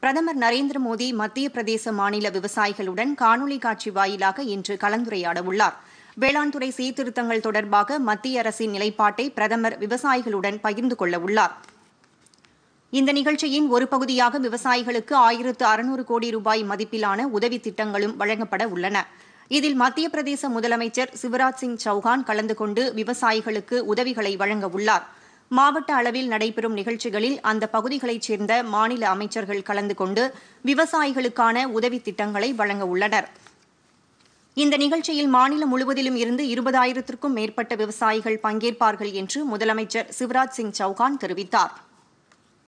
பிரதமர் நரேந்திர மோடி மத்திய பிரதேச மாநில விவசாயிகளுடன் காணொலி காட்சி வாயிலாக இன்று கலந்துரையாட உள்ளார் வேளாண் துறை சீர்திருத்தங்கள் தொடர்பாக மத்திய அரசின் நிலைப்பாட்டை பிரதமர் விவசாயிகளுடன் பகிர்ந்து கொள்ள உள்ளார் இந்த நிகழ்ச்சியின் ஒரு பகுதியாக விவசாயிகளுக்கு ஆயிரத்து அறுநூறு கோடி ரூபாய் மதிப்பிலான உதவி திட்டங்களும் வழங்கப்பட உள்ளன இதில் மத்திய பிரதேச முதலமைச்சர் சிவராஜ் சிங் சௌஹான் கலந்து கொண்டு விவசாயிகளுக்கு உதவிகளை வழங்க உள்ளார் மாவட்ட அளவில் நடைபெறும் நிகழ்ச்சிகளில் அந்த பகுதிகளைச் சேர்ந்த மாநில அமைச்சர்கள் கலந்து கொண்டு விவசாயிகளுக்கான உதவி திட்டங்களை வழங்க உள்ளனர் இந்த நிகழ்ச்சியில் மாநிலம் முழுவதிலும் இருந்து இருபதாயிரத்திற்கும் மேற்பட்ட விவசாயிகள் பங்கேற்பார்கள் என்று முதலமைச்சர் சிவராஜ் சிங் சௌஹான் தெரிவித்தாா்